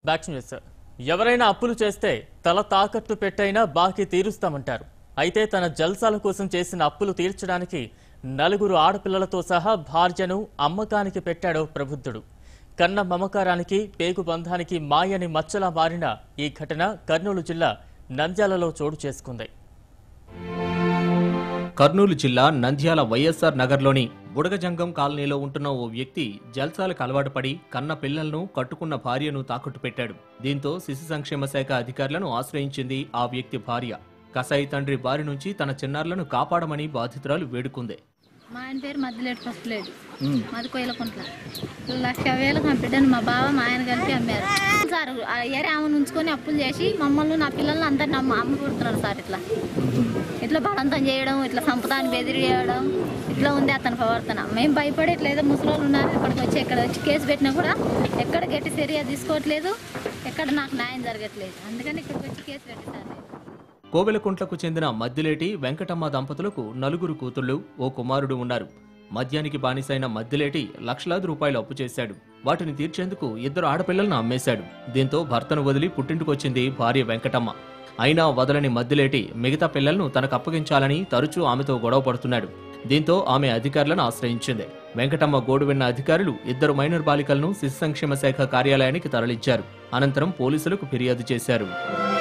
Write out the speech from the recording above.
Back news ఎవరైనా అప్పులు చేస్తే తల తాకట్టు పెట్టైనా బాకీ తీరుస్తామంటారు అయితే తన జల్సాల కోసం చేసిన అప్పులు తీర్చడానికి నలుగురు ఆడపిల్లలతో సహా భార్యను అమ్మకానికి పెట్టాడు ప్రబుద్ధుడు కన్న మమకారానికి పేగు బంధానికి మాయని మచ్చలా మారిన ఈ ఘటన కర్నూలు జిల్లా నంద్యాలలో చోటు చేసుకుంది కర్నూలు జిల్లా నంద్యాల వైఎస్ఆర్ నగర్లోని బుడగజంగం కాలనీలో ఉంటున్న ఓ వ్యక్తి జల్సాలకు అలవాటు పడి కన్న పిల్లలను కట్టుకున్న భార్యను తాకట్టు పెట్టాడు దీంతో శిశు సంక్షేమ శాఖ అధికారులను ఆశ్రయించింది ఆ వ్యక్తి భార్య కసాయి తండ్రి బారి నుంచి తన చిన్నారులను కాపాడమని బాధితురాలు వేడుకుంది మా ఆయన పేరు మధ్యలేటి ఫస్ట్లేడు మాది కొయ్యలకుంట్ల లక్ష వేలకు మా బిడ్డను మా బావ మా ఆయన కలిపి అమ్మారు సార్ ఆ ఏరే ఆమెను ఉంచుకొని అప్పులు చేసి మమ్మల్ని నా పిల్లల్ని అందరిని అమ్మ అమ్మ పుడుతున్నాడు సార్ ఇట్లా ఇట్లా బలవంతం చేయడం ఇట్లా సంపదాన్ని బెదిరి చేయడం ఇట్లా ఉంది అతని ప్రవర్తన మేము భయపడేట్లేదు ముసలోళ్ళు ఉన్నారు ఇక్కడికి వచ్చి ఇక్కడ వచ్చి కేసు పెట్టినా కూడా ఎక్కడ గట్టి చర్య తీసుకోవట్లేదు ఎక్కడ నాకు న్యాయం జరగట్లేదు అందుకని ఇక్కడికి వచ్చి కేసు పెట్టి సార్ నేను. కోవెలకుంట్లకు చెందిన మద్దిలేటి వెంకటమ్మ దంపతులకు నలుగురు కూతుళ్లు ఓ కుమారుడు ఉన్నారు మద్యానికి బానిసైన మద్దిలేటి లక్షలాది రూపాయలు అప్పు చేశాడు వాటిని తీర్చేందుకు ఇద్దరు ఆడపిల్లలను అమ్మేశాడు దీంతో భర్తను వదిలి పుట్టింటికొచ్చింది భార్య వెంకటమ్మ అయినా వదలని మద్దిలేటి మిగతా పిల్లలను తనకు అప్పగించాలని తరచూ ఆమెతో గొడవ పడుతున్నాడు దీంతో ఆమె అధికారులను ఆశ్రయించింది వెంకటమ్మ గోడు విన్న అధికారులు ఇద్దరు మైనర్ బాలికలను శిశు సంక్షేమ శాఖ కార్యాలయానికి తరలించారు అనంతరం పోలీసులకు ఫిర్యాదు చేశారు